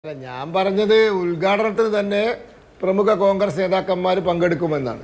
അല്ല ഞാൻ പറഞ്ഞത് ഉദ്ഘാടനത്തിന് തന്നെ പ്രമുഖ കോൺഗ്രസ് നേതാക്കന്മാർ പങ്കെടുക്കുമെന്നാണ്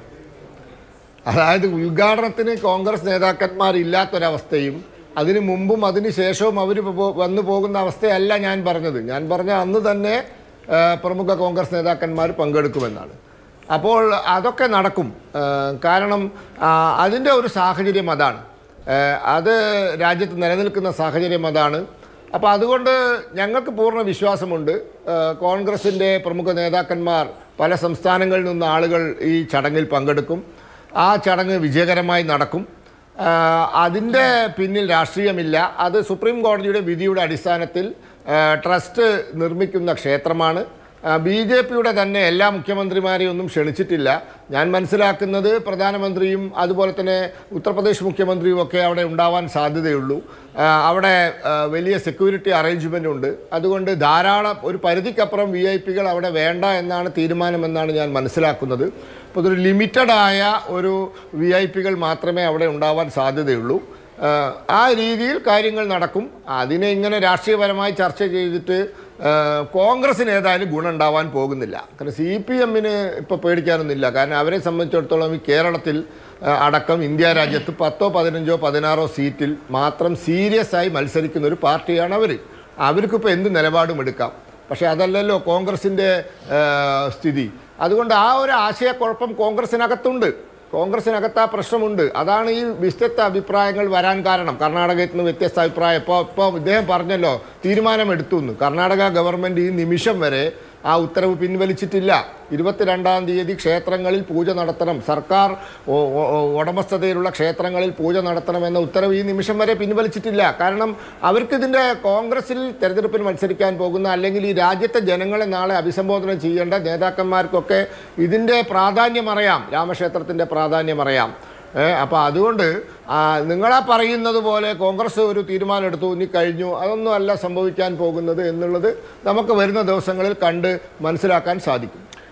അതായത് ഉദ്ഘാടനത്തിന് കോൺഗ്രസ് നേതാക്കന്മാരില്ലാത്തൊരവസ്ഥയും അതിന് മുമ്പും അതിന് ശേഷവും അവർ വന്നു പോകുന്ന അവസ്ഥയല്ല ഞാൻ പറഞ്ഞത് ഞാൻ പറഞ്ഞ അന്ന് തന്നെ ആ, പ്രമുഖ കോൺഗ്രസ് നേതാക്കന്മാർ പങ്കെടുക്കുമെന്നാണ് അപ്പോൾ അതൊക്കെ നടക്കും ആ, കാരണം ആ, അതിൻ്റെ ഒരു സാഹചര്യം അതാണ് ആ, അത് രാജ്യത്ത് നിലനിൽക്കുന്ന സാഹചര്യം അതാണ് അപ്പോൾ അതുകൊണ്ട് ഞങ്ങൾക്ക് പൂർണ്ണ വിശ്വാസമുണ്ട് ആ, കോൺഗ്രസിൻ്റെ പ്രമുഖ നേതാക്കന്മാർ പല സംസ്ഥാനങ്ങളിൽ നിന്ന് ആളുകൾ ഈ ചടങ്ങിൽ പങ്കെടുക്കും ആ ചടങ്ങ് വിജയകരമായി നടക്കും ആ, അതിൻ്റെ പിന്നിൽ രാഷ്ട്രീയമില്ല അത് സുപ്രീം കോടതിയുടെ വിധിയുടെ അടിസ്ഥാനത്തിൽ ആ, ട്രസ്റ്റ് നിർമ്മിക്കുന്ന ക്ഷേത്രമാണ് ബി ജെ പിയുടെ തന്നെ എല്ലാ മുഖ്യമന്ത്രിമാരെയും ഒന്നും ക്ഷണിച്ചിട്ടില്ല ഞാൻ മനസ്സിലാക്കുന്നത് പ്രധാനമന്ത്രിയും അതുപോലെ തന്നെ ഉത്തർപ്രദേശ് മുഖ്യമന്ത്രിയും ഒക്കെ അവിടെ ഉണ്ടാവാൻ സാധ്യതയുള്ളൂ ആ, അവിടെ ആ, വലിയ സെക്യൂരിറ്റി അറേഞ്ച്മെൻ്റ് ഉണ്ട് അതുകൊണ്ട് ധാരാളം ഒരു പരിധിക്കപ്പുറം വി ഐ പികൾ അവിടെ വേണ്ട എന്നാണ് തീരുമാനമെന്നാണ് ഞാൻ മനസ്സിലാക്കുന്നത് അപ്പോൾ ഇതൊരു ലിമിറ്റഡായ ഒരു വി ഐ പികൾ മാത്രമേ അവിടെ ഉണ്ടാവാൻ സാധ്യതയുള്ളൂ ആ, ആ രീതിയിൽ കാര്യങ്ങൾ നടക്കും അതിനെ ഇങ്ങനെ രാഷ്ട്രീയപരമായി ചർച്ച ചെയ്തിട്ട് ആ, കോൺഗ്രസിന് ഏതായാലും ഗുണം ഉണ്ടാവാൻ പോകുന്നില്ല കാരണം സി പി എമ്മിന് ഇപ്പോൾ പേടിക്കാനൊന്നുമില്ല കാരണം അവരെ സംബന്ധിച്ചിടത്തോളം ഈ കേരളത്തിൽ ആ, അടക്കം ഇന്ത്യ രാജ്യത്ത് പത്തോ പതിനഞ്ചോ പതിനാറോ സീറ്റിൽ മാത്രം സീരിയസ് ആയി മത്സരിക്കുന്ന ഒരു പാർട്ടിയാണ് അവർ അവർക്കിപ്പോൾ എന്ത് നിലപാടും എടുക്കാം പക്ഷേ അതല്ലല്ലോ കോൺഗ്രസിൻ്റെ ആ, സ്ഥിതി അതുകൊണ്ട് ആ ഒരു ആശയക്കുഴപ്പം കോൺഗ്രസിനകത്തുണ്ട് കോൺഗ്രസിനകത്ത് ആ പ്രശ്നമുണ്ട് അതാണ് ഈ വ്യത്യസ്ത അഭിപ്രായങ്ങൾ വരാൻ കാരണം കർണാടകത്തിൽ നിന്ന് വ്യത്യസ്ത അഭിപ്രായം ഇപ്പോൾ ഇപ്പോൾ ഇദ്ദേഹം പറഞ്ഞല്ലോ തീരുമാനമെടുത്തു എന്ന് കർണാടക ഗവൺമെൻറ് ഈ നിമിഷം വരെ ആ ഉത്തരവ് പിൻവലിച്ചിട്ടില്ല ഇരുപത്തിരണ്ടാം തീയതി ക്ഷേത്രങ്ങളിൽ പൂജ നടത്തണം സർക്കാർ ഒ- ഒ- ഒ- ഉടമസ്ഥതയിലുള്ള ക്ഷേത്രങ്ങളിൽ പൂജ നടത്തണമെന്ന ഉത്തരവ് ഈ നിമിഷം വരെ പിൻവലിച്ചിട്ടില്ല കാരണം അവർക്കിതിൻ്റെ കോൺഗ്രസിൽ തെരഞ്ഞെടുപ്പിന് മത്സരിക്കാൻ പോകുന്ന അല്ലെങ്കിൽ ഈ രാജ്യത്തെ ജനങ്ങളെ നാളെ അഭിസംബോധന ചെയ്യേണ്ട നേതാക്കന്മാർക്കൊക്കെ ഇതിൻ്റെ പ്രാധാന്യം അറിയാം രാമക്ഷേത്രത്തിൻ്റെ പ്രാധാന്യം അറിയാം അപ്പോൾ അതുകൊണ്ട് ആ, നിങ്ങളാ പറയുന്നത് പോലെ കോൺഗ്രസ് ഒരു തീരുമാനം എടുത്തു ഇനി കഴിഞ്ഞു അതൊന്നും അല്ല സംഭവിക്കാൻ പോകുന്നത് എന്നുള്ളത് നമുക്ക് വരുന്ന ദിവസങ്ങളിൽ കണ്ട് മനസ്സിലാക്കാൻ സാധിക്കും